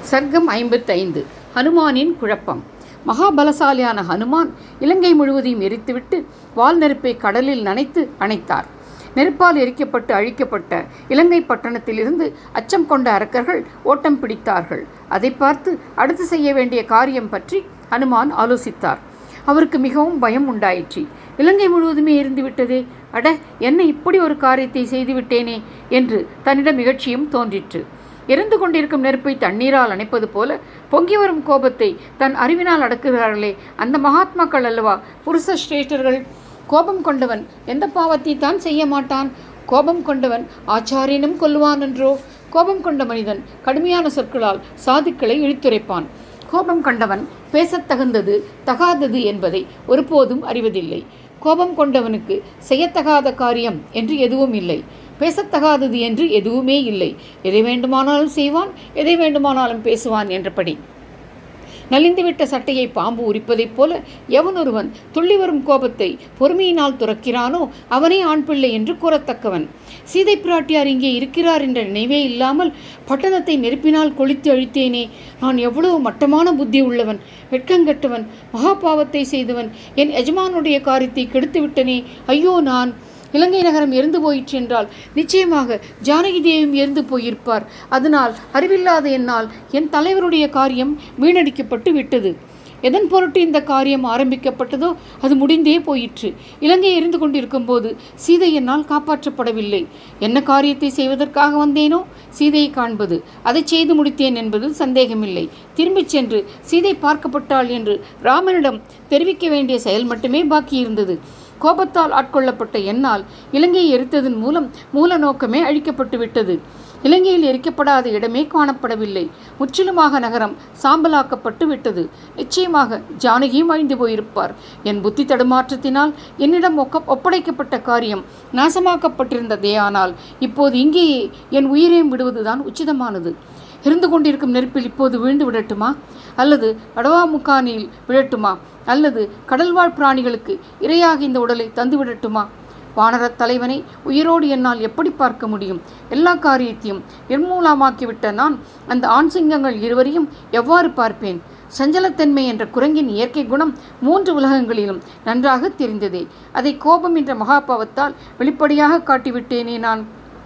சர்க்கம் ஐம்பத்தைந்து ஹனுமானின் குழப்பம் மகாபலசாலியான ஹனுமான் இலங்கை முழுவதையும் எரித்துவிட்டு வால் நெருப்பை கடலில் நனைத்து அணைத்தார் நெருப்பால் எரிக்கப்பட்டு அழிக்கப்பட்ட இலங்கை பட்டணத்திலிருந்து அச்சம் கொண்ட அரக்கர்கள் ஓட்டம் பிடித்தார்கள் அதை பார்த்து அடுத்து செய்ய வேண்டிய காரியம் பற்றி ஹனுமான் ஆலோசித்தார் அவருக்கு மிகவும் பயம் உண்டாயிற்று இலங்கை முழுவதுமே எரிந்துவிட்டதே அட என்ன இப்படி ஒரு காரியத்தை செய்துவிட்டேனே என்று தன்னிடம் நிகழ்ச்சியும் தோன்றிற்று எரிந்து கொண்டிருக்கும் நெருப்பை தண்ணீரால் அணைப்பது போல பொங்கி வரும் கோபத்தை தன் அறிவினால் அடக்குகிறார்களே அந்த மகாத்மாக்கள் அல்லவா புருஷ சிரேஷ்டர்கள் கோபம் கொண்டவன் எந்த பாவத்தை தான் செய்ய மாட்டான் கோபம் கொண்டவன் ஆச்சாரியனும் கொல்லுவான் என்றோ கோபம் கொண்ட மனிதன் கடுமையான சொற்களால் சாதுக்களை இழித்துரைப்பான் கோபம் கொண்டவன் பேசத் தகுந்தது தகாதது என்பதை ஒருபோதும் அறிவதில்லை கோபம் கொண்டவனுக்கு செய்யத்தகாத காரியம் என்று எதுவும் இல்லை பேசத்தகாதது என்று எதுவுமே இல்லை எதை வேண்டுமானாலும் செய்வான் எதை வேண்டுமானாலும் பேசுவான் என்றபடி நலிந்துவிட்ட சட்டையை பாம்பு உரிப்பதைப் போல எவனொருவன் துள்ளி வரும் கோபத்தை பொறுமையினால் துறக்கிறானோ அவனே ஆண் பிள்ளை என்று கூறத்தக்கவன் சீதை பிராட்டியார் இங்கே இருக்கிறார் என்ற நினைவே இல்லாமல் பட்டணத்தை நெருப்பினால் கொளித்து அழித்தேனே நான் எவ்வளவு மட்டமான புத்தி உள்ளவன் வெட்கங்கெட்டவன் மகாபாவத்தை செய்தவன் என் எஜமானுடைய காரியத்தை கெடுத்து விட்டனே ஐயோ நான் இலங்கை நகரம் எரிந்து போயிற்று என்றால் நிச்சயமாக ஜானகி தேவியும் எரிந்து போயிருப்பார் அதனால் அறிவில்லாத என்னால் என் தலைவருடைய காரியம் வீணடிக்கப்பட்டு விட்டது எதன் பொருட்டு இந்த காரியம் ஆரம்பிக்கப்பட்டதோ அது முடிந்தே போயிற்று இலங்கை எரிந்து கொண்டிருக்கும் போது சீதை என்னால் காப்பாற்றப்படவில்லை என்ன காரியத்தை செய்வதற்காக வந்தேனோ சீதையை காண்பது அதை செய்து முடித்தேன் என்பது சந்தேகமில்லை திரும்பிச் சென்று சீதை பார்க்கப்பட்டாள் என்று ராமனிடம் தெரிவிக்க வேண்டிய செயல் மட்டுமே பாக்கி இருந்தது கோபத்தால் ஆட்கொள்ளப்பட்ட என்னால் இலங்கையை எரித்ததன் மூலம் மூல நோக்கமே அழிக்கப்பட்டு விட்டது இலங்கையில் எரிக்கப்படாத இடமே காணப்படவில்லை முற்றிலுமாக நகரம் சாம்பலாக்கப்பட்டு விட்டது நிச்சயமாக ஜானகியும் அழிந்து போயிருப்பார் என் புத்தி தடுமாற்றத்தினால் என்னிடம் ஒக்க ஒப்படைக்கப்பட்ட காரியம் நாசமாக்கப்பட்டிருந்ததேயானால் இப்போது இங்கேயே என் உயிரையும் விடுவதுதான் உச்சிதமானது இருந்து கொண்டிருக்கும் நெருப்பில் இப்போது விழுந்து விடட்டுமா அல்லது அடவாமுக்கானில் விழட்டுமா அல்லது கடல்வாழ் பிராணிகளுக்கு இரையாக இந்த உடலை தந்து விடட்டுமா வானரத் தலைவனை உயிரோடு என்னால் எப்படி பார்க்க முடியும் எல்லா காரியத்தையும் நிர்மூலமாக்கிவிட்ட நான் அந்த ஆண் சிங்கங்கள் இருவரையும் எவ்வாறு பார்ப்பேன் சஞ்சலத்தன்மை என்ற குரங்கின் இயற்கை குணம் மூன்று உலகங்களிலும் நன்றாக தெரிந்ததே அதை கோபம் என்ற மகாபாவத்தால் வெளிப்படையாக காட்டிவிட்டேனே நான்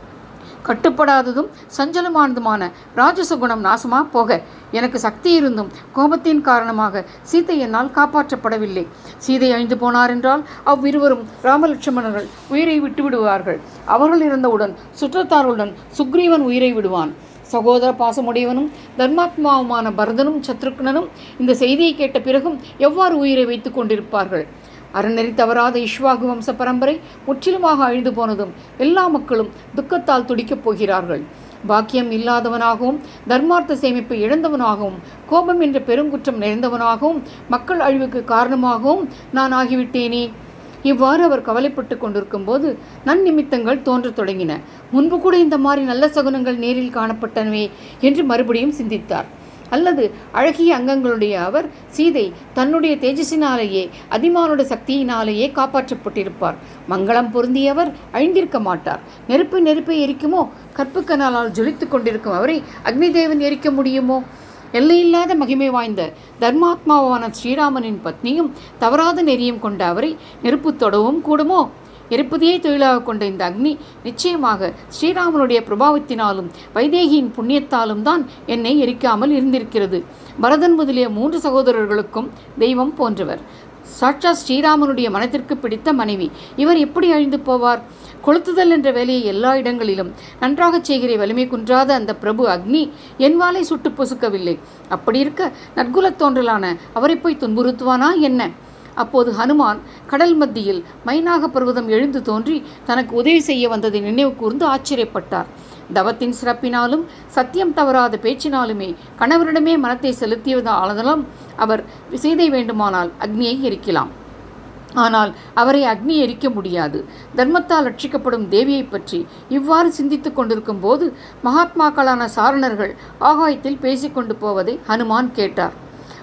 கட்டுப்படாததும் சஞ்சலமானதுமான ராஜசகுணம் நாசமா போக எனக்கு சக்தி இருந்தும் கோபத்தின் காரணமாக சீதை என்னால் காப்பாற்றப்படவில்லை சீதை அழிந்து போனார் என்றால் அவ்விருவரும் ராமலட்சுமணர்கள் உயிரை விட்டு விடுவார்கள் அவர்கள் இருந்தவுடன் சுற்றத்தாருடன் சுக்ரீவன் உயிரை விடுவான் சகோதர பாசமுடையவனும் தர்மாத்மாவுமான பரதனும் சத்ருக்னனும் இந்த செய்தியை கேட்ட பிறகும் எவ்வாறு உயிரை வைத்துக் கொண்டிருப்பார்கள் அறநெறி தவறாத இஷ்வாகு வம்ச பரம்பரை முற்றிலுமாக அழிந்து போனதும் எல்லா மக்களும் துக்கத்தால் துடிக்கப் போகிறார்கள் பாக்கியம் இல்லாதவனாகவும் தர்மார்த்த சேமிப்பை இழந்தவனாகவும் கோபம் என்ற பெருங்குற்றம் நிறைந்தவனாகவும் மக்கள் அழிவுக்கு காரணமாகவும் நான் ஆகிவிட்டேனே இவ்வாறு அவர் கவலைப்பட்டு கொண்டிருக்கும் போது நன்னிமித்தங்கள் தோன்றத் தொடங்கின முன்பு கூட இந்த மாதிரி நல்ல சகுனங்கள் நேரில் காணப்பட்டனவே என்று மறுபடியும் சிந்தித்தார் அல்லது அழகிய அங்கங்களுடைய அவர் சீதை தன்னுடைய தேஜஸினாலேயே அதிமானுடைய சக்தியினாலேயே காப்பாற்றப்பட்டிருப்பார் மங்களம் பொருந்தியவர் அழிந்திருக்க மாட்டார் நெருப்பு நெருப்பை எரிக்குமோ கற்புக்கனாலால் ஜொலித்து கொண்டிருக்கும் அவரை அக்னிதேவன் எரிக்க முடியுமோ எல்லையில்லாத மகிமை வாய்ந்த தர்மாத்மாவான ஸ்ரீராமனின் பத்னியும் தவறாத நெறியும் கொண்ட அவரை நெருப்பு தொடவும் கூடுமோ எரிப்பதையே தொழிலாக கொண்ட இந்த அக்னி நிச்சயமாக ஸ்ரீராமனுடைய பிரபாவத்தினாலும் வைதேகியின் புண்ணியத்தாலும் தான் என்னை எரிக்காமல் இருந்திருக்கிறது பரதன் முதலிய மூன்று சகோதரர்களுக்கும் தெய்வம் போன்றவர் சாட்சா ஸ்ரீராமனுடைய மனத்திற்கு பிடித்த மனைவி இவர் எப்படி அழிந்து போவார் கொளுத்துதல் என்ற வேலையை எல்லா இடங்களிலும் நன்றாகச் செய்கிற வலிமை குன்றாத அந்த பிரபு அக்னி என் வாளை சுட்டு பொசுக்கவில்லை அப்படி இருக்க நற்குலத் தோன்றலான அவரை போய் துன்புறுத்துவானா என்ன அப்போது ஹனுமான் கடல் மத்தியில் மைனாக பர்வதம் எழுந்து தோன்றி தனக்கு உதவி செய்ய வந்ததை நினைவு கூர்ந்து ஆச்சரியப்பட்டார் தவத்தின் சிறப்பினாலும் சத்தியம் தவறாத பேச்சினாலுமே கணவரிடமே மனத்தை செலுத்தியதாலும் அவர் சீதை வேண்டுமானால் அக்னியை எரிக்கலாம் ஆனால் அவரை அக்னி எரிக்க முடியாது தர்மத்தால் ரட்சிக்கப்படும் தேவியை பற்றி இவ்வாறு சிந்தித்துக் கொண்டிருக்கும் போது மகாத்மாக்களான சாரணர்கள் ஆகாயத்தில் பேசிக்கொண்டு போவதை ஹனுமான் கேட்டார்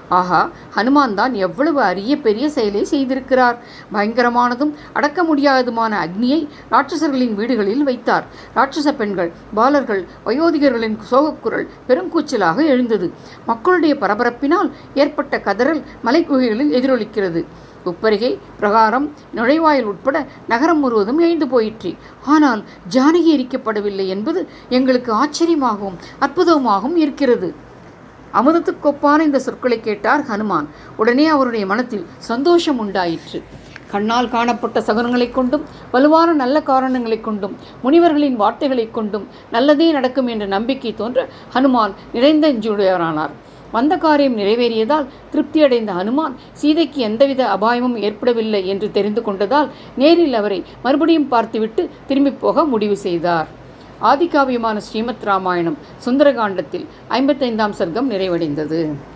ஆஹா ஹனுமான் தான் எவ்வளவு அரிய பெரிய செயலை செய்திருக்கிறார் பயங்கரமானதும் அடக்க முடியாததுமான அக்னியை ராட்சசர்களின் வீடுகளில் வைத்தார் ராட்சச பெண்கள் பாலர்கள் வயோதிகர்களின் சோகக்குரல் பெருங்கூச்சலாக எழுந்தது மக்களுடைய பரபரப்பினால் ஏற்பட்ட கதறல் மலைக்குகைகளில் எதிரொலிக்கிறது உப்பரிகை பிரகாரம் நுழைவாயில் உட்பட நகரம் முழுவதும் எழுந்து போயிற்று ஆனால் ஜானகி எரிக்கப்படவில்லை என்பது எங்களுக்கு ஆச்சரியமாகவும் அற்புதமாகவும் இருக்கிறது அமுதத்துக்கொப்பான இந்த சொற்களை கேட்டார் ஹனுமான் உடனே அவருடைய மனத்தில் சந்தோஷம் உண்டாயிற்று கண்ணால் காணப்பட்ட சகுனங்களைக் கொண்டும் வலுவான நல்ல காரணங்களைக் கொண்டும் முனிவர்களின் வார்த்தைகளைக் கொண்டும் நல்லதே நடக்கும் என்ற நம்பிக்கை தோன்ற ஹனுமான் நிறைந்த இஞ்சுடையவரானார் வந்த காரியம் நிறைவேறியதால் திருப்தியடைந்த ஹனுமான் சீதைக்கு எந்தவித அபாயமும் ஏற்படவில்லை என்று தெரிந்து கொண்டதால் நேரில் அவரை மறுபடியும் பார்த்துவிட்டு திரும்பிப் போக முடிவு செய்தார் ஆதிகாவியமான ஸ்ரீமத் ராமாயணம் சுந்தரகாண்டத்தில் ஐம்பத்தைந்தாம் சர்க்கம் நிறைவடைந்தது